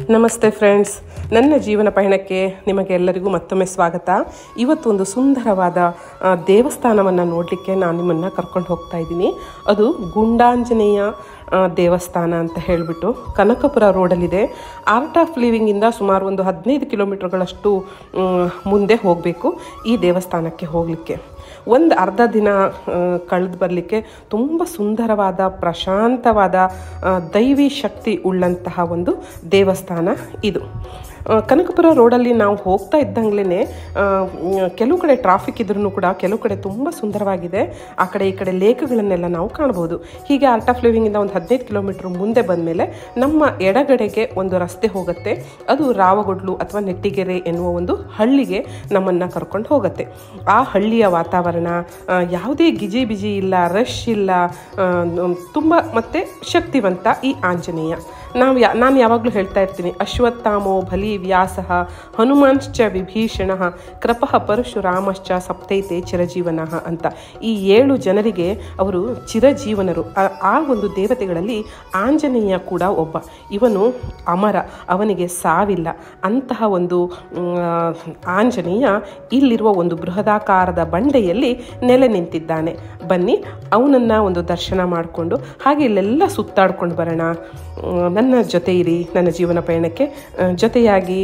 ನಮಸ್ತೆ ಫ್ರೆಂಡ್ಸ್ ನನ್ನ ಜೀವನ ಪಯಣಕ್ಕೆ ನಿಮಗೆ ಎಲ್ಲರಿಗೂ ಮತ್ತೊಮ್ಮೆ ಸ್ವಾಗತ ಇವತ್ತು ಒಂದು ಸುಂದರವಾದ ಆ, ದೇವಸ್ಥಾನವನ್ನು ನೋಡಲಿಕ್ಕೆ ನಾನು ನಿಮ್ಮನ್ನು ಕರ್ಕೊಂಡು ಹೋಗ್ತಾ ಇದ್ದೀನಿ ಅದು ಗುಂಡಾಂಜನೇಯ ಆ, ದೇವಸ್ಥಾನ ಅಂತ ಹೇಳಿಬಿಟ್ಟು ಕನಕಪುರ ರೋಡಲ್ಲಿದೆ ಆರ್ಟ್ ಆಫ್ ಲಿವಿಂಗಿಂದ ಸುಮಾರು ಒಂದು ಹದಿನೈದು ಕಿಲೋಮೀಟರ್ಗಳಷ್ಟು ಮ್, ಮುಂದೆ ಹೋಗಬೇಕು ಈ ದೇವಸ್ಥಾನಕ್ಕೆ ಹೋಗಲಿಕ್ಕೆ ಒಂದು ಅರ್ಧ ದಿನ ಕಳೆದು ಬರಲಿಕ್ಕೆ ತುಂಬ ಸುಂದರವಾದ ಪ್ರಶಾಂತವಾದ ಆ, ದೈವಿ ಶಕ್ತಿ ಉಳ್ಳಂತಹ ಒಂದು ದೇವಸ್ಥಾನ ಇದು ಆ, ಕನಕಪುರ ರೋಡಲ್ಲಿ ನಾವು ಹೋಗ್ತಾ ಇದ್ದಂಗ್ಲೇ ಕೆಲವು ಕಡೆ ಟ್ರಾಫಿಕ್ ಇದ್ರೂ ಕೂಡ ಕೆಲವು ಕಡೆ ತುಂಬ ಸುಂದರವಾಗಿದೆ ಆ ಕಡೆ ಈ ಕಡೆ ಲೇಖಗಳನ್ನೆಲ್ಲ ನಾವು ಕಾಣ್ಬೋದು ಹೀಗೆ ಆರ್ಟ್ ಆಫ್ ಲಿವಿಂಗಿಂದ ಒಂದು ಹದಿನೈದು ಕಿಲೋಮೀಟ್ರ್ ಮುಂದೆ ಬಂದಮೇಲೆ ನಮ್ಮ ಎಡಗಡೆಗೆ ಒಂದು ರಸ್ತೆ ಹೋಗುತ್ತೆ ಅದು ರಾವಗೊಡ್ಲು ಅಥವಾ ನೆಟ್ಟಿಗೆರೆ ಎನ್ನುವ ಒಂದು ಹಳ್ಳಿಗೆ ನಮ್ಮನ್ನು ಕರ್ಕೊಂಡು ಹೋಗುತ್ತೆ ಆ ಹಳ್ಳಿಯ ವಾತಾವರಣ ಆ, ಯಾವುದೇ ಗಿಜಿ ಬಿಜಿ ಇಲ್ಲ ರಶ್ ಇಲ್ಲ ತುಂಬ ಮತ್ತು ಶಕ್ತಿವಂತ ಈ ಆಂಜನೇಯ ನಾವು ಯಾ ನಾನು ಯಾವಾಗಲೂ ಹೇಳ್ತಾ ಇರ್ತೀನಿ ಅಶ್ವತ್ಥಾಮೋ ಬಲಿ ವ್ಯಾಸ ಹನುಮಾನ್ಶ್ಚ ವಿಭೀಷಣ ಕೃಪಃ ಪರಶುರಾಮಶ್ಚ ಸಪ್ತೈತೆ ಚಿರಜೀವನ ಅಂತ ಈ ಏಳು ಜನರಿಗೆ ಅವರು ಚಿರಜೀವನರು ಆ- ಆ ಒಂದು ದೇವತೆಗಳಲ್ಲಿ ಆಂಜನೇಯ ಕೂಡ ಒಬ್ಬ ಇವನು ಅಮರ ಅವನಿಗೆ ಸಾವಿಲ್ಲ ಅಂತಹ ಒಂದು ಮ್, ಆಂಜನೇಯ ಇಲ್ಲಿರುವ ಒಂದು ಬೃಹದಾಕಾರದ ಬಂಡೆಯಲ್ಲಿ ನೆಲೆ ನಿಂತಿದ್ದಾನೆ ಬನ್ನಿ ಅವನನ್ನು ಒಂದು ದರ್ಶನ ಮಾಡಿಕೊಂಡು ಹಾಗೆ ಇಲ್ಲೆಲ್ಲ ಸುತ್ತಾಡ್ಕೊಂಡು ಬರೋಣ ಮ್, ನನ್ನ ಜೊತೆ ಇರಿ ನನ್ನ ಜೀವನ ಪಯಣಕ್ಕೆ ಆ, ಜೊತೆಯಾಗಿ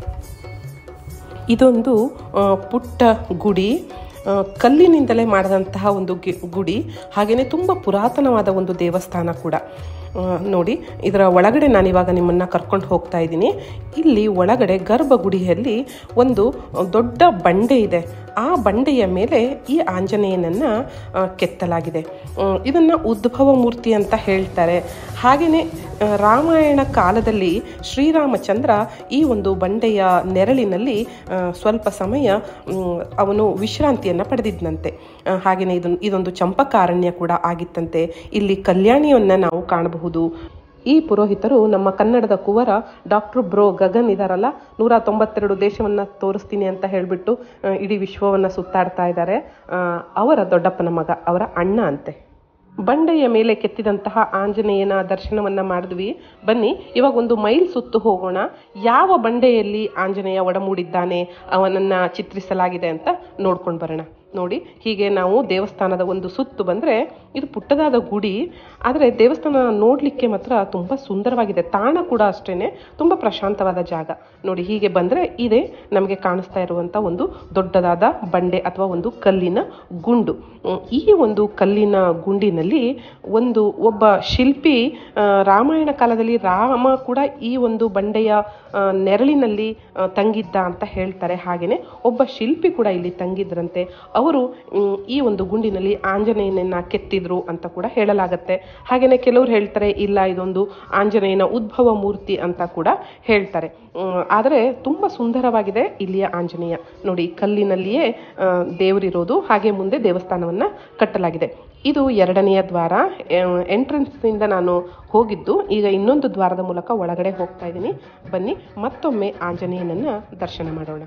ಇದೊಂದು ಆ, ಪುಟ್ಟ ಗುಡಿ ಆ, ಕಲ್ಲಿನಿಂದಲೇ ಮಾಡಿದಂತಹ ಒಂದು ಗಿ- ಗುಡಿ ಹಾಗೆಯೇ ತುಂಬ ಪುರಾತನವಾದ ಒಂದು ದೇವಸ್ಥಾನ ಕೂಡ ಆ, ನೋಡಿ ಇದರ ಒಳಗಡೆ ನಾನು ಇವಾಗ ನಿಮ್ಮನ್ನು ಕರ್ಕೊಂಡು ಹೋಗ್ತಾ ಇದ್ದೀನಿ ಇಲ್ಲಿ ಒಳಗಡೆ ಗರ್ಭಗುಡಿಯಲ್ಲಿ ಒಂದು ದೊಡ್ಡ ಬಂಡೆ ಇದೆ ಆ ಬಂಡೆಯ ಮೇಲೆ ಈ ಆಂಜನೇಯನನ್ನು ಆ, ಕೆತ್ತಲಾಗಿದೆ ಇದನ್ನು ಉದ್ಭವ ಮೂರ್ತಿ ಅಂತ ಹೇಳ್ತಾರೆ ಹಾಗೆಯೇ ಆ, ರಾಮಾಯಣ ಕಾಲದಲ್ಲಿ ಶ್ರೀರಾಮಚಂದ್ರ ಈ ಒಂದು ಬಂಡೆಯ ನೆರಳಿನಲ್ಲಿ ಆ, ಸ್ವಲ್ಪ ಸಮಯ ಮ್, ಅವನು ವಿಶ್ರಾಂತಿಯನ್ನು ಪಡೆದಿದ್ದಂತೆ ಆ, ಹಾಗೆಯೇ ಇದೊಂದು ಇದೊಂದು ಚಂಪಕಾರಣ್ಯ ಕೂಡ ಆಗಿತ್ತಂತೆ ಇಲ್ಲಿ ಕಲ್ಯಾಣಿಯನ್ನು ನಾವು ಕಾಣಬಹುದು ಈ ಪುರೋಹಿತರು ನಮ್ಮ ಕನ್ನಡದ ಕುವರ ಡಾಕ್ಟರ್ ಬ್ರೋ ಗಗನ್ ಇದಾರಲ್ಲ ನೂರ ತೊಂಬತ್ತೆರಡು ದೇಶವನ್ನು ತೋರಿಸ್ತೀನಿ ಅಂತ ಹೇಳಿಬಿಟ್ಟು ಆ, ಇಡೀ ವಿಶ್ವವನ್ನು ಸುತ್ತಾಡ್ತಾ ಇದ್ದಾರೆ ಆ, ಅವರ ದೊಡ್ಡಪ್ಪನ ಮಗ ಅವರ ಅಣ್ಣ ಅಂತೆ ಬಂಡೆಯ ಮೇಲೆ ಕೆತ್ತಿದಂತಹ ಆಂಜನೇಯನ ದರ್ಶನವನ್ನ ಮಾಡಿದ್ವಿ ಬನ್ನಿ ಇವಾಗ ಒಂದು ಮೈಲ್ ಸುತ್ತು ಹೋಗೋಣ ಯಾವ ಬಂಡೆಯಲ್ಲಿ ಆಂಜನೇಯ ಒಡಮೂಡಿದ್ದಾನೆ ಅವನನ್ನ ಚಿತ್ರಿಸಲಾಗಿದೆ ಅಂತ ನೋಡ್ಕೊಂಡು ಬರೋಣ ನೋಡಿ ಹೀಗೆ ನಾವು ದೇವಸ್ಥಾನದ ಒಂದು ಸುತ್ತು ಬಂದರೆ ಇದು ಪುಟ್ಟದಾದ ಗುಡಿ ಆದರೆ ದೇವಸ್ಥಾನ ನೋಡಲಿಕ್ಕೆ ಮಾತ್ರ ತುಂಬ ಸುಂದರವಾಗಿದೆ ತಾಣ ಕೂಡ ಅಷ್ಟೇ ತುಂಬ ಪ್ರಶಾಂತವಾದ ಜಾಗ ನೋಡಿ ಹೀಗೆ ಬಂದರೆ ಇದೇ ನಮಗೆ ಕಾಣಿಸ್ತಾ ಇರುವಂಥ ಒಂದು ದೊಡ್ಡದಾದ ಬಂಡೆ ಅಥವಾ ಒಂದು ಕಲ್ಲಿನ ಗುಂಡು ಉಮ್, ಈ ಒಂದು ಕಲ್ಲಿನ ಗುಂಡಿನಲ್ಲಿ ಒಂದು ಒಬ್ಬ ಶಿಲ್ಪಿ ಆ, ರಾಮಾಯಣ ಕಾಲದಲ್ಲಿ ರಾಮ ಕೂಡ ಈ ಒಂದು ಬಂಡೆಯ ಆ, ನೆರಳಿನಲ್ಲಿ ಆ, ತಂಗಿದ್ದ ಅಂತ ಹೇಳ್ತಾರೆ ಹಾಗೆಯೇ ಒಬ್ಬ ಶಿಲ್ಪಿ ಕೂಡ ಇಲ್ಲಿ ತಂಗಿದ್ರಂತೆ ಅವರು ಮ್, ಈ ಒಂದು ಗುಂಡಿನಲ್ಲಿ ಆಂಜನೇಯನನ್ನ ಕೆತ್ತಿದ್ರು ಅಂತ ಕೂಡ ಹೇಳಲಾಗತ್ತೆ ಹಾಗೆಯೇ ಕೆಲವರು ಹೇಳ್ತಾರೆ ಇಲ್ಲ ಇದೊಂದು ಆಂಜನೇಯನ ಉದ್ಭವ ಮೂರ್ತಿ ಅಂತ ಕೂಡ ಹೇಳ್ತಾರೆ ಮ್, ಆದರೆ ತುಂಬ ಸುಂದರವಾಗಿದೆ ಇಲ್ಲಿಯ ಆಂಜನೇಯ ನೋಡಿ ಕಲ್ಲಿನಲ್ಲಿಯೇ ಆ, ದೇವರಿರೋದು ಹಾಗೆ ಮುಂದೆ ದೇವಸ್ಥಾನವನ್ನು ಕಟ್ಟಲಾಗಿದೆ ಇದು ಎರಡನೆಯ ದ್ವಾರ ಎಂಟ್ರೆನ್ಸ್ನಿಂದ ನಾನು ಹೋಗಿದ್ದು ಈಗ ಇನ್ನೊಂದು ದ್ವಾರದ ಮೂಲಕ ಒಳಗಡೆ ಹೋಗ್ತಾ ಇದ್ದೀನಿ ಬನ್ನಿ ಮತ್ತೊಮ್ಮೆ ಆಂಜನೇಯನನ್ನ ದರ್ಶನ ಮಾಡೋಣ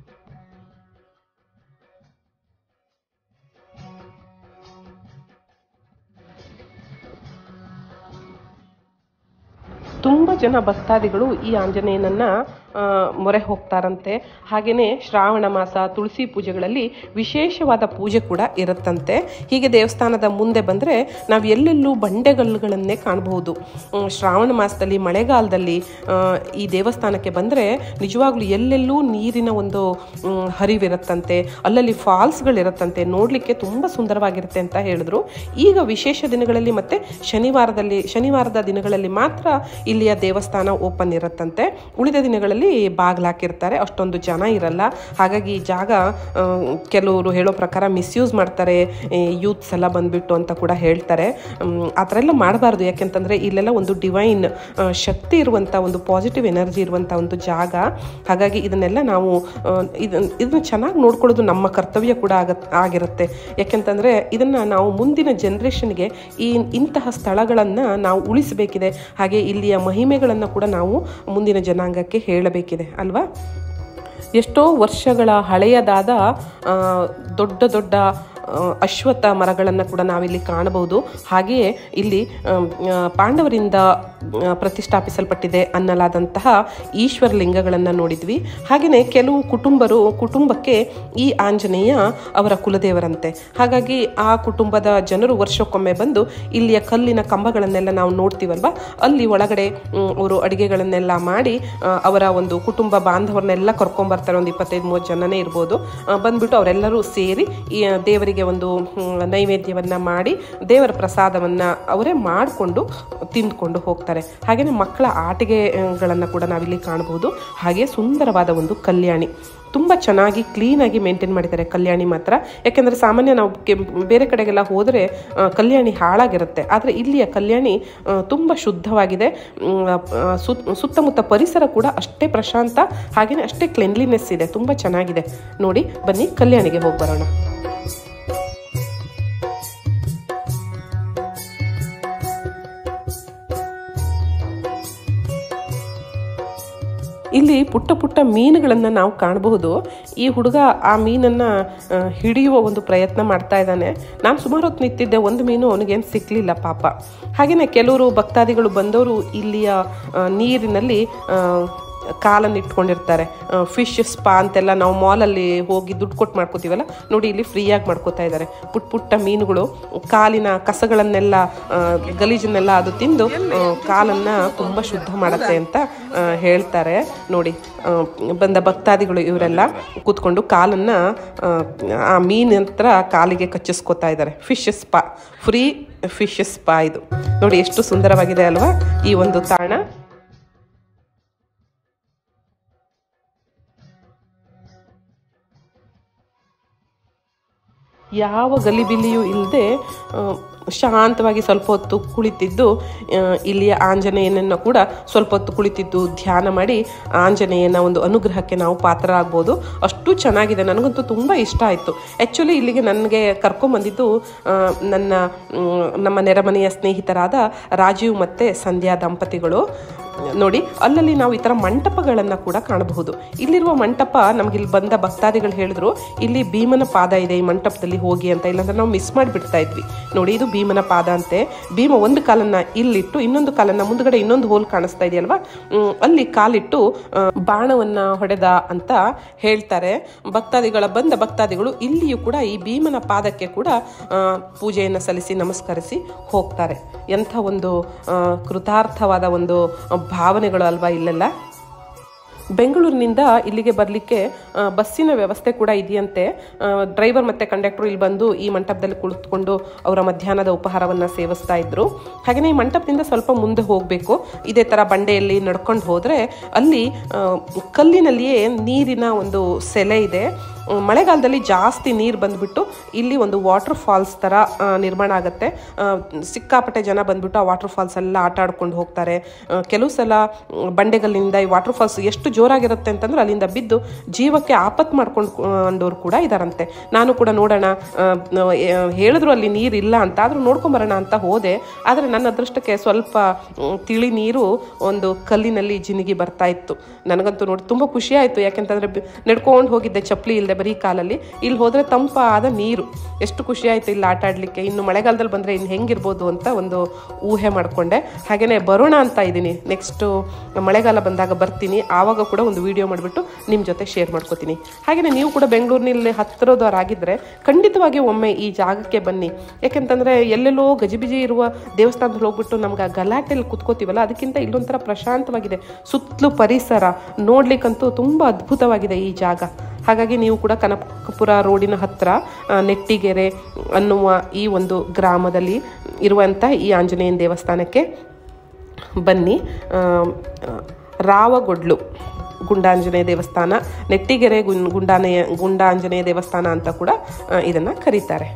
ತುಂಬ ಜನ ಭಕ್ತಾದಿಗಳು ಈ ಆಂಜನೇಯನನ್ನ ಆ, ಮೊರೆ ಹೋಗ್ತಾರಂತೆ ಹಾಗೆಯೇ ಶ್ರಾವಣ ಮಾಸ ತುಳಸಿ ಪೂಜೆಗಳಲ್ಲಿ ವಿಶೇಷವಾದ ಪೂಜೆ ಕೂಡ ಇರುತ್ತಂತೆ ಹೀಗೆ ದೇವಸ್ಥಾನದ ಮುಂದೆ ಬಂದರೆ ನಾವು ಎಲ್ಲೆಲ್ಲೂ ಬಂಡೆಗಲ್ಲುಗಳನ್ನೇ ಕಾಣಬಹುದು ಹ್ಮ್, ಶ್ರಾವಣ ಮಾಸದಲ್ಲಿ ಮಳೆಗಾಲದಲ್ಲಿ ಆ, ಈ ದೇವಸ್ಥಾನಕ್ಕೆ ಬಂದರೆ ನಿಜವಾಗ್ಲೂ ಎಲ್ಲೆಲ್ಲೂ ನೀರಿನ ಒಂದು ಮ್, ಹರಿವಿರುತ್ತಂತೆ ಅಲ್ಲಲ್ಲಿ ಫಾಲ್ಸ್ಗಳಿರುತ್ತಂತೆ ನೋಡಲಿಕ್ಕೆ ತುಂಬ ಸುಂದರವಾಗಿರುತ್ತೆ ಅಂತ ಹೇಳಿದ್ರು ಈಗ ವಿಶೇಷ ದಿನಗಳಲ್ಲಿ ಮತ್ತು ಶನಿವಾರದಲ್ಲಿ ಶನಿವಾರದ ದಿನಗಳಲ್ಲಿ ಮಾತ್ರ ಇಲ್ಲಿಯ ದೇವಸ್ಥಾನ ಓಪನ್ ಇರುತ್ತಂತೆ ಉಳಿದ ದಿನಗಳಲ್ಲಿ ಬಾಗಿಲಾಕಿರ್ತಾರೆ ಅಷ್ಟೊಂದು ಜನ ಇರಲ್ಲ ಹಾಗಾಗಿ ಈ ಜಾಗ ಆ, ಕೆಲವರು ಹೇಳೋ ಪ್ರಕಾರ ಮಿಸ್ಯೂಸ್ ಮಾಡ್ತಾರೆ ಯೂತ್ಸ್ ಎಲ್ಲ ಬಂದ್ಬಿಟ್ಟು ಅಂತ ಕೂಡ ಹೇಳ್ತಾರೆ ಮ್, ಆ ಥರ ಎಲ್ಲ ಮಾಡಬಾರ್ದು ಯಾಕೆಂತಂದರೆ ಇಲ್ಲೆಲ್ಲ ಒಂದು ಡಿವೈನ್ ಶಕ್ತಿ ಇರುವಂಥ ಒಂದು ಪಾಸಿಟಿವ್ ಎನರ್ಜಿ ಇರುವಂಥ ಒಂದು ಜಾಗ ಹಾಗಾಗಿ ಇದನ್ನೆಲ್ಲ ನಾವು ಇದನ್ನು ಇದನ್ನು ಚೆನ್ನಾಗಿ ನೋಡ್ಕೊಳ್ಳೋದು ನಮ್ಮ ಕರ್ತವ್ಯ ಕೂಡ ಆಗತ್ ಆಗಿರುತ್ತೆ ಯಾಕೆಂತಂದರೆ ಇದನ್ನು ನಾವು ಮುಂದಿನ ಜನ್ರೇಷನ್ಗೆ ಈ ಇಂತಹ ಸ್ಥಳಗಳನ್ನು ನಾವು ಉಳಿಸಬೇಕಿದೆ ಹಾಗೆ ಇಲ್ಲಿಯ ಮಹಿಮೆಗಳನ್ನು ಕೂಡ ನಾವು ಮುಂದಿನ ಜನಾಂಗಕ್ಕೆ ಹೇಳಬೇಕಿದೆ ಅಲ್ವಾ ಎಷ್ಟೋ ವರ್ಷಗಳ ಹಳೆಯದಾದ ಆ, ದೊಡ್ಡ ದೊಡ್ಡ ಆ, ಅಶ್ವತ್ಥ ಮರಗಳನ್ನು ಕೂಡ ನಾವಿಲ್ಲಿ ಕಾಣಬಹುದು ಹಾಗೆಯೇ ಇಲ್ಲಿ ಆಮ್, ಆ, ಪಾಂಡವರಿಂದ ಆ, ಪ್ರತಿಷ್ಠಾಪಿಸಲ್ಪಟ್ಟಿದೆ ಅನ್ನಲಾದಂತಹ ಈಶ್ವರ ಲಿಂಗಗಳನ್ನು ನೋಡಿದ್ವಿ ಹಾಗೆಯೇ ಕೆಲವು ಕುಟುಂಬರು ಕುಟುಂಬಕ್ಕೆ ಈ ಆಂಜನೇಯ ಅವರ ಕುಲದೇವರಂತೆ ಹಾಗಾಗಿ ಆ ಕುಟುಂಬದ ಜನರು ವರ್ಷಕ್ಕೊಮ್ಮೆ ಬಂದು ಇಲ್ಲಿಯ ಕಲ್ಲಿನ ಕಂಬಗಳನ್ನೆಲ್ಲ ನಾವು ನೋಡ್ತೀವಲ್ವ ಅಲ್ಲಿ ಒಳಗಡೆ ಮ್, ಅವರು ಅಡುಗೆಗಳನ್ನೆಲ್ಲ ಮಾಡಿ ಆ, ಅವರ ಒಂದು ಕುಟುಂಬ ಬಾಂಧವರನ್ನೆಲ್ಲ ಕರ್ಕೊಂಬರ್ತಾರೆ ಒಂದು ಇಪ್ಪತ್ತೈದು ಮೂವತ್ತು ಜನನೇ ಇರ್ಬೋದು ಆ, ಬಂದ್ಬಿಟ್ಟು ಅವರೆಲ್ಲರೂ ಸೇರಿ ಈ ದೇವರಿಗೆ ಒಂದು ಮ್, ನೈವೇದ್ಯವನ್ನ ಮಾಡಿ ದೇವರ ಪ್ರಸಾದವನ್ನ ಅವರೇ ಮಾಡಿಕೊಂಡು ತಿಂದ್ಕೊಂಡು ಹೋಗ್ತಾರೆ ಹಾಗೆಯೇ ಮಕ್ಕಳ ಆಟಿಕೆಗಳನ್ನು ಕೂಡ ನಾವಿಲ್ಲಿ ಕಾಣಬಹುದು ಹಾಗೆ ಸುಂದರವಾದ ಒಂದು ಕಲ್ಯಾಣಿ ತುಂಬ ಚೆನ್ನಾಗಿ ಕ್ಲೀನಾಗಿ ಮೇಂಟೈನ್ ಮಾಡಿದ್ದಾರೆ ಕಲ್ಯಾಣಿ ಮಾತ್ರ ಯಾಕೆಂದರೆ ಸಾಮಾನ್ಯ ನಾವು ಕೆ ಬೇರೆ ಕಡೆಗೆಲ್ಲ ಹೋದರೆ ಆ, ಕಲ್ಯಾಣಿ ಹಾಳಾಗಿರುತ್ತೆ ಆದರೆ ಇಲ್ಲಿಯ ಕಲ್ಯಾಣಿ ಆ, ತುಂಬ ಶುದ್ಧವಾಗಿದೆ ಮ್, ಆ, ಸುತ್- ಸುತ್ತಮುತ್ತ ಪರಿಸರ ಕೂಡ ಅಷ್ಟೇ ಪ್ರಶಾಂತ ಹಾಗೆಯೇ ಅಷ್ಟೇ ಕ್ಲೆನ್ಲಿನೆಸ್ ಇದೆ ತುಂಬ ಚೆನ್ನಾಗಿದೆ ನೋಡಿ ಬನ್ನಿ ಕಲ್ಯಾಣಿಗೆ ಹೋಗಿ ಬರೋಣ ಇಲ್ಲಿ ಪುಟ್ಟ ಪುಟ್ಟ ಮೀನುಗಳನ್ನು ನಾವು ಕಾಣಬಹುದು ಈ ಹುಡುಗ ಆ ಮೀನನ್ನು ಆ, ಹಿಡಿಯುವ ಒಂದು ಪ್ರಯತ್ನ ಮಾಡ್ತಾ ಇದ್ದಾನೆ ನಾನು ಸುಮಾರು ಹೊತ್ತು ನಿಂತಿದ್ದೆ ಒಂದು ಮೀನು ಅವನಿಗೇನು ಸಿಕ್ಕಲಿಲ್ಲ ಪಾಪ ಹಾಗೆಯೇ ಕೆಲವರು ಭಕ್ತಾದಿಗಳು ಬಂದವರು ಇಲ್ಲಿಯ ಆ, ನೀರಿನಲ್ಲಿ ಆ, ಕಾಲನ್ನು ಇಟ್ಕೊಂಡಿರ್ತಾರೆ ಫಿಶ್ ಸ್ಪಾ ಅಂತೆಲ್ಲ ನಾವು ಮಾಲಲ್ಲಿ ಹೋಗಿ ದುಡ್ಡು ಕೊಟ್ಟು ಮಾಡ್ಕೋತೀವಲ್ಲ ನೋಡಿ ಇಲ್ಲಿ ಫ್ರೀಯಾಗಿ ಮಾಡ್ಕೋತಾ ಇದ್ದಾರೆ ಪುಟ್ಟ ಪುಟ್ಟ ಮೀನುಗಳು ಕಾಲಿನ ಕಸಗಳನ್ನೆಲ್ಲ ಆ, ಗಲೀಜನ್ನೆಲ್ಲ ಅದು ತಿಂದು ಆ, ಕಾಲನ್ನ ತುಂಬ ಶುದ್ಧ ಮಾಡುತ್ತೆ ಅಂತ ಆ, ಹೇಳ್ತಾರೆ ನೋಡಿ ಆ, ಬಂದ ಭಕ್ತಾದಿಗಳು ಇವರೆಲ್ಲ ಕೂತ್ಕೊಂಡು ಕಾಲನ್ನ ಆ, ಆ ಮೀನ್ ಹತ್ರ ಕಾಲಿಗೆ ಕಚ್ಚಿಸ್ಕೊತಾ ಇದ್ದಾರೆ fish spa free fish spa ಇದು ನೋಡಿ ಎಷ್ಟು ಸುಂದರವಾಗಿದೆ ಅಲ್ವಾ ಈ ಒಂದು ತಾಣ ಯಾವ ಗಲಿಬಿಲಿಯೂ ಇಲ್ಲದೆ ಶಾಂತವಾಗಿ ಸ್ವಲ್ಪ ಹೊತ್ತು ಕುಳಿತಿದ್ದು ಆ, ಇಲ್ಲಿಯ ಆಂಜನೇಯನನ್ನು ಕೂಡ ಸ್ವಲ್ಪ ಹೊತ್ತು ಕುಳಿತಿದ್ದು ಧ್ಯಾನ ಮಾಡಿ ಆಂಜನೇಯನ ಒಂದು ಅನುಗ್ರಹಕ್ಕೆ ನಾವು ಪಾತ್ರರಾಗ್ಬೋದು ಅಷ್ಟು ಚೆನ್ನಾಗಿದೆ ನನಗಂತೂ ತುಂಬ ಇಷ್ಟ ಆಯಿತು ಆ್ಯಕ್ಚುಲಿ ಇಲ್ಲಿಗೆ ನನಗೆ ಕರ್ಕೊಂಬಂದಿದ್ದು ಆ, ನನ್ನ ಮ್, ನಮ್ಮ ನೆರೆಮನೆಯ ಸ್ನೇಹಿತರಾದ ರಾಜೀವ್ ಮತ್ತು ಸಂಧ್ಯಾ ದಂಪತಿಗಳು ನೋಡಿ ಅಲ್ಲಲ್ಲಿ ನಾವು ಈ ಥರ ಮಂಟಪಗಳನ್ನು ಕೂಡ ಕಾಣಬಹುದು ಇಲ್ಲಿರುವ ಮಂಟಪ ನಮ್ಗೆ ಇಲ್ಲಿ ಬಂದ ಭಕ್ತಾದಿಗಳು ಹೇಳಿದ್ರು ಇಲ್ಲಿ ಭೀಮನ ಪಾದ ಇದೆ ಈ ಮಂಟಪದಲ್ಲಿ ಹೋಗಿ ಅಂತ ಇಲ್ಲಾಂದ್ರೆ ನಾವು ಮಿಸ್ ಮಾಡಿಬಿಡ್ತಾ ಇದ್ವಿ ನೋಡಿ ಇದು ಭೀಮನ ಪಾದ ಅಂತೆ ಭೀಮ ಒಂದು ಕಾಲನ್ನ ಇಲ್ಲಿಟ್ಟು ಇನ್ನೊಂದು ಕಾಲನ್ನ ಮುಂದ್ಗಡೆ ಇನ್ನೊಂದು ಹೋಲ್ ಕಾಣಿಸ್ತಾ ಇದೆಯಲ್ವಾ ಮ್, ಅಲ್ಲಿ ಕಾಲಿಟ್ಟು ಆ, ಬಾಣವನ್ನ ಹೊಡೆದ ಅಂತ ಹೇಳ್ತಾರೆ ಭಕ್ತಾದಿಗಳ ಬಂದ ಭಕ್ತಾದಿಗಳು ಇಲ್ಲಿಯೂ ಕೂಡ ಈ ಭೀಮನ ಪಾದಕ್ಕೆ ಕೂಡ ಆ, ಪೂಜೆಯನ್ನು ಸಲ್ಲಿಸಿ ನಮಸ್ಕರಿಸಿ ಹೋಗ್ತಾರೆ ಎಂಥ ಒಂದು ಆ, ಕೃತಾರ್ಥವಾದ ಒಂದು ಭಾವನೆಗಳು ಅಲ್ವಾ ಇಲ್ಲೆಲ್ಲ ಬೆಂಗಳೂರಿನಿಂದ ಇಲ್ಲಿಗೆ ಬರಲಿಕ್ಕೆ ಬಸ್ಸಿನ ವ್ಯವಸ್ಥೆ ಕೂಡ ಇದೆಯಂತೆ ಡ್ರೈವರ್ ಮತ್ತು ಕಂಡಕ್ಟರ್ ಇಲ್ಲಿ ಬಂದು ಈ ಮಂಟಪದಲ್ಲಿ ಕುಳಿತುಕೊಂಡು ಅವರ ಮಧ್ಯಾಹ್ನದ ಉಪಹಾರವನ್ನು ಸೇವಿಸ್ತಾ ಇದ್ರು ಹಾಗೆಯೇ ಈ ಮಂಟಪದಿಂದ ಸ್ವಲ್ಪ ಮುಂದೆ ಹೋಗಬೇಕು ಇದೇ ಥರ ಬಂಡೆಯಲ್ಲಿ ನಡ್ಕೊಂಡು ಹೋದರೆ ಅಲ್ಲಿ ಆ, ಕಲ್ಲಿನಲ್ಲಿಯೇ ನೀರಿನ ಒಂದು ಸೆಲೆ ಇದೆ ಆ, ಮಳೆಗಾಲದಲ್ಲಿ ಜಾಸ್ತಿ ನೀರು ಬಂದ್ಬಿಟ್ಟು ಇಲ್ಲಿ ಒಂದು ವಾಟರ್ ಫಾಲ್ಸ್ ಥರ ಆ, ನಿರ್ಮಾಣ ಆಗುತ್ತೆ ಆ, ಸಿಕ್ಕಾಪಟ್ಟೆ ಜನ ಬಂದ್ಬಿಟ್ಟು ಆ ವಾಟರ್ ಫಾಲ್ಸ್ ಎಲ್ಲ ಆಟ ಆಡ್ಕೊಂಡು ಹೋಗ್ತಾರೆ ಆ, ಕೆಲವು ಸಲ ಮ್, ಬಂಡೆಗಳಿಂದ ಈ ವಾಟರ್ ಫಾಲ್ಸ್ ಎಷ್ಟು ಜೋರಾಗಿರುತ್ತೆ ಅಂತಂದ್ರೆ ಅಲ್ಲಿಂದ ಬಿದ್ದು ಜೀವಕ್ಕೆ ಆಪತ್ ಮಾಡ್ಕೊಂಡ್ಕೊಂಡವ್ರು ಕೂಡ ಇದಾರಂತೆ ನಾನು ಕೂಡ ನೋಡೋಣ ಆ, ನ- ಆ, ಹೇಳಿದ್ರು ಅಲ್ಲಿ ನೀರು ಇಲ್ಲ ಅಂತ ಆದ್ರೂ ನೋಡ್ಕೊಂಬರೋಣ ಅಂತ ಹೋದೆ ಆದರೆ ನನ್ನ ಅದೃಷ್ಟಕ್ಕೆ ಸ್ವಲ್ಪ ಮ್, ತಿಳಿ ನೀರು ಒಂದು ಕಲ್ಲಿನಲ್ಲಿ ಜಿನುಗಿ ಬರ್ತಾ ಇತ್ತು ನನಗಂತೂ ನೋಡಿ ತುಂಬ ಖುಷಿ ಆಯಿತು ಯಾಕೆಂತಂದ್ರೆ ಬಿ- ನಡ್ಕೊಂಡು ಹೋಗಿದ್ದೆ ಚಪ್ಪಲಿ ಇಲ್ಲದೆ ಬರೀ ಕಾಲಲ್ಲಿ ಇಲ್ಲಿ ಹೋದರೆ ತಂಪಾದ ನೀರು ಎಷ್ಟು ಖುಷಿ ಆಯಿತು ಇಲ್ಲಿ ಆಟ ಆಡಲಿಕ್ಕೆ ಇನ್ನು ಮಳೆಗಾಲದಲ್ಲಿ ಬಂದರೆ ಇನ್ನು ಹೆಂಗಿರ್ಬೋದು ಅಂತ ಒಂದು ಊಹೆ ಮಾಡಿಕೊಂಡೆ ಹಾಗೆಯೇ ಬರೋಣ ಅಂತ ಇದ್ದೀನಿ ನೆಕ್ಸ್ಟು ಮಳೆಗಾಲ ಬಂದಾಗ ಬರ್ತೀನಿ ಆವಾಗ ಕೂಡ ಒಂದು ವಿಡಿಯೋ ಮಾಡಿಬಿಟ್ಟು ನಿಮ್ಮ ಜೊತೆ ಶೇರ್ ಮಾಡ್ಕೋತೀನಿ ಹಾಗೆಯೇ ನೀವು ಕೂಡ ಬೆಂಗಳೂರಿನಲ್ಲಿ ಹತ್ತಿರದವರಾಗಿದ್ದರೆ ಖಂಡಿತವಾಗಿ ಒಮ್ಮೆ ಈ ಜಾಗಕ್ಕೆ ಬನ್ನಿ ಯಾಕೆಂತಂದರೆ ಎಲ್ಲೆಲ್ಲೋ ಗಜಿಬಿಜಿ ಇರುವ ದೇವಸ್ಥಾನದಲ್ಲಿ ಹೋಗ್ಬಿಟ್ಟು ನಮ್ಗೆ ಆ ಗಲಾಟೆಯಲ್ಲಿ ಕುತ್ಕೋತೀವಲ್ಲ ಅದಕ್ಕಿಂತ ಇಲ್ಲೊಂಥರ ಪ್ರಶಾಂತವಾಗಿದೆ ಸುತ್ತಲೂ ಪರಿಸರ ನೋಡ್ಲಿಕ್ಕಂತೂ ತುಂಬ ಅದ್ಭುತವಾಗಿದೆ ಈ ಜಾಗ ಹಾಗಾಗಿ ನೀವು ಕೂಡ ಕನಕಪುರ ರೋಡಿನ ಹತ್ತಿರ ಆ, ನೆಟ್ಟಿಗೆರೆ ಅನ್ನುವ ಈ ಒಂದು ಗ್ರಾಮದಲ್ಲಿ ಇರುವಂಥ ಈ ಆಂಜನೇಯನ ದೇವಸ್ಥಾನಕ್ಕೆ ಬನ್ನಿ ಆ, ಆ, ರಾವಗೊಡ್ಲು ಗುಂಡಾಂಜನೇಯ ದೇವಸ್ಥಾನ ನೆಟ್ಟಿಗೆರೆ ಗುನ್ ಗುಂಡಾನೆಯ ಗುಂಡಾಂಜನೇಯ ದೇವಸ್ಥಾನ ಅಂತ ಕೂಡ ಇದನ್ನು ಕರೀತಾರೆ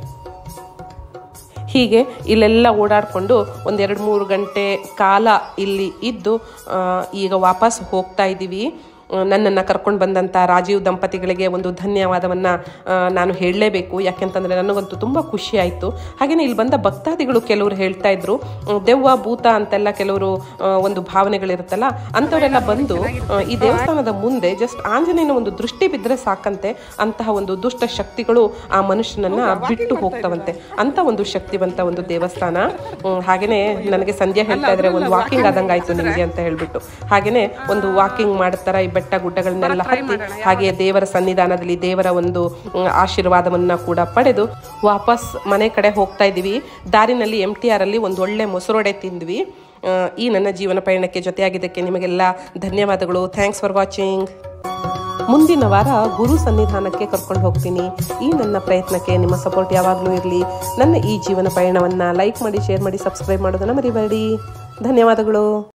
ಹೀಗೆ ಇಲ್ಲೆಲ್ಲ ಓಡಾಡಿಕೊಂಡು ಒಂದೆರಡು ಮೂರು ಗಂಟೆ ಕಾಲ ಇಲ್ಲಿ ಇದ್ದು ಆ, ಈಗ ವಾಪಸ್ ಹೋಗ್ತಾ ಇದ್ದೀವಿ ನನ್ನನ್ನು ಕರ್ಕೊಂಡು ಬಂದಂಥ ರಾಜೀವ್ ದಂಪತಿಗಳಿಗೆ ಒಂದು ಧನ್ಯವಾದವನ್ನು ನಾನು ಹೇಳಲೇಬೇಕು ಯಾಕೆಂತಂದರೆ ನನಗಂತೂ ತುಂಬ ಖುಷಿ ಆಯಿತು ಹಾಗೆಯೇ ಇಲ್ಲಿ ಬಂದ ಭಕ್ತಾದಿಗಳು ಕೆಲವರು ಹೇಳ್ತಾ ಇದ್ರು "ಹ್ಮ್, ದೆವ್ವ ಭೂತ ಅಂತೆಲ್ಲ ಕೆಲವರು ಆ, ಒಂದು ಭಾವನೆಗಳಿರುತ್ತಲ್ಲ ಅಂಥವರೆಲ್ಲ ಬಂದು ಆ, ಈ ದೇವಸ್ಥಾನದ ಮುಂದೆ ಜಸ್ಟ್ ಆಂಜನೇಯನ ಒಂದು ದೃಷ್ಟಿ ಬಿದ್ದರೆ ಸಾಕಂತೆ ಅಂತಹ ಒಂದು ದುಷ್ಟ ಶಕ್ತಿಗಳು ಆ ಮನುಷ್ಯನನ್ನ ಬಿಟ್ಟು ಹೋಗ್ತವಂತೆ ಅಂತ ಒಂದು ಶಕ್ತಿವಂತ ಒಂದು ದೇವಸ್ಥಾನ ಹ್ಮ್, ಹಾಗೇನೆ ನನಗೆ ಸಂಧ್ಯಾ ಹೇಳ್ತಾ ಇದ್ರೆ ಒಂದು ವಾಕಿಂಗ್ ಆದಂಗೆ ಆಯ್ತು ನಿಮಗೆ ಅಂತ ಹೇಳ್ಬಿಟ್ಟು ಹಾಗೇನೆ ಒಂದು ವಾಕಿಂಗ್ ಮಾಡ್ತಾರ ಈ ಬೆಟ್ಟ ಗುಡ್ಡಗಳನ್ನೆಲ್ಲ ಹತ್ತಿ ಹಾಗೆಯೇ ದೇವರ ಸನ್ನಿಧಾನದಲ್ಲಿ ದೇವರ ಒಂದು ಹ್ಮ್, ಆಶೀರ್ವಾದವನ್ನ ಕೂಡ ಪಡೆದು ವಾಪಸ್ ಮನೆ ಕಡೆ ಹೋಗ್ತಾ ಇದೀವಿ ದಾರಿನಲ್ಲಿ ಎಂ ಟಿ ಆರ್ ಅಲ್ಲಿ ಒಂದು ಒಳ್ಳೆ ಮೊಸರೊಡೆ ತಿಂದ್ವಿ ಆ, ಈ ನನ್ನ ಜೀವನ ಪಯಣಕ್ಕೆ ಜೊತೆಯಾಗಿದ್ದಕ್ಕೆ ನಿಮಗೆಲ್ಲ ಧನ್ಯವಾದಗಳು ಥ್ಯಾಂಕ್ಸ್ ಫಾರ್ ವಾಚಿಂಗ್ ಮುಂದಿನ ವಾರ ಗುರು ಸನ್ನಿಧಾನಕ್ಕೆ ಕರ್ಕೊಂಡು ಹೋಗ್ತೀನಿ ಈ ನನ್ನ ಪ್ರಯತ್ನಕ್ಕೆ ನಿಮ್ಮ ಸಪೋರ್ಟ್ ಯಾವಾಗಲೂ ಇರಲಿ ನನ್ನ ಈ ಜೀವನ ಪಯಣವನ್ನು ಲೈಕ್ ಮಾಡಿ ಶೇರ್ ಮಾಡಿ ಸಬ್ಸ್ಕ್ರೈಬ್ ಮಾಡೋದನ್ನು ಮರಿಬೇಡಿ ಧನ್ಯವಾದಗಳು